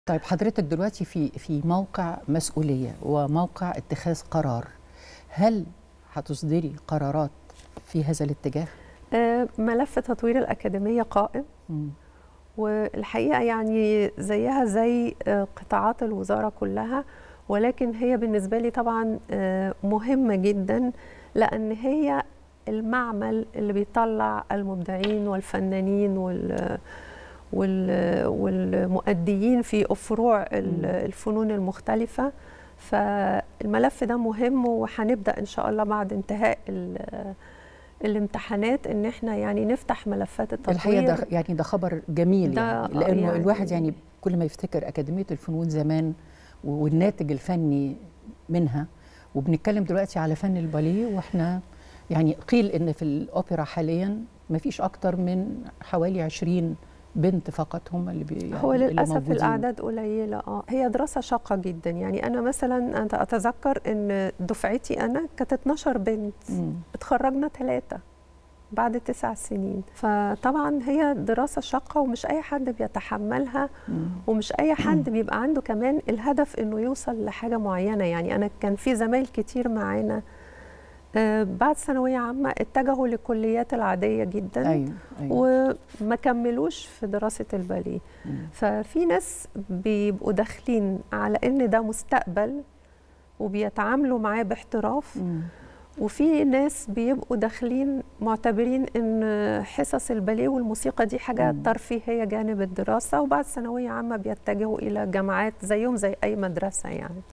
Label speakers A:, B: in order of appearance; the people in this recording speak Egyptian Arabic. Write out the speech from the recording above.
A: طيب حضرتك دلوقتي في في موقع مسؤوليه وموقع اتخاذ قرار هل هتصدري قرارات في هذا الاتجاه؟
B: آه، ملف تطوير الأكاديمية قائم
A: مم.
B: والحقيقة يعني زيها زي آه، قطاعات الوزارة كلها ولكن هي بالنسبة لي طبعا آه، مهمة جدا لأن هي المعمل اللي بيطلع المبدعين والفنانين وال وال- والمؤديين في فروع ال- الفنون المختلفة فالملف ده مهم وهنبدأ إن شاء الله بعد انتهاء ال- الامتحانات ان احنا يعني نفتح ملفات التطوير
A: الحقيقه ده يعني ده خبر جميل
B: ده
A: يعني لانه
B: يعني-
A: الواحد يعني كل ما يفتكر اكاديميه الفنون زمان والناتج الفني منها وبنتكلم دلوقتي على فن الباليه واحنا يعني قيل ان في الاوبرا حاليا ما فيش اكتر من حوالي 20 بنت فقط هم اللي بي يعني
B: هو
A: اللي
B: للاسف
A: موجودين.
B: الاعداد قليله اه هي دراسه شاقه جدا يعني انا مثلا انا اتذكر ان دفعتي انا كانت 12 بنت
A: مم.
B: اتخرجنا ثلاثه بعد تسع سنين فطبعا هي دراسه شاقه ومش اي حد بيتحملها
A: مم.
B: ومش اي حد بيبقى عنده كمان الهدف انه يوصل لحاجه معينه يعني انا كان في زمايل كتير معانا آه، بعد ثانويه عامه اتجهوا للكليات العاديه جدا
A: ايوه ايوه
B: وما كملوش في دراسه الباليه
A: مم.
B: ففي ناس بيبقوا داخلين على ان ده مستقبل وبيتعاملوا معاه باحتراف
A: مم.
B: وفي ناس بيبقوا داخلين معتبرين ان حصص الباليه والموسيقى دي حاجه
A: مم.
B: ترفيهيه جانب الدراسه وبعد ثانويه عامه بيتجهوا الى جامعات زيهم زي اي مدرسه يعني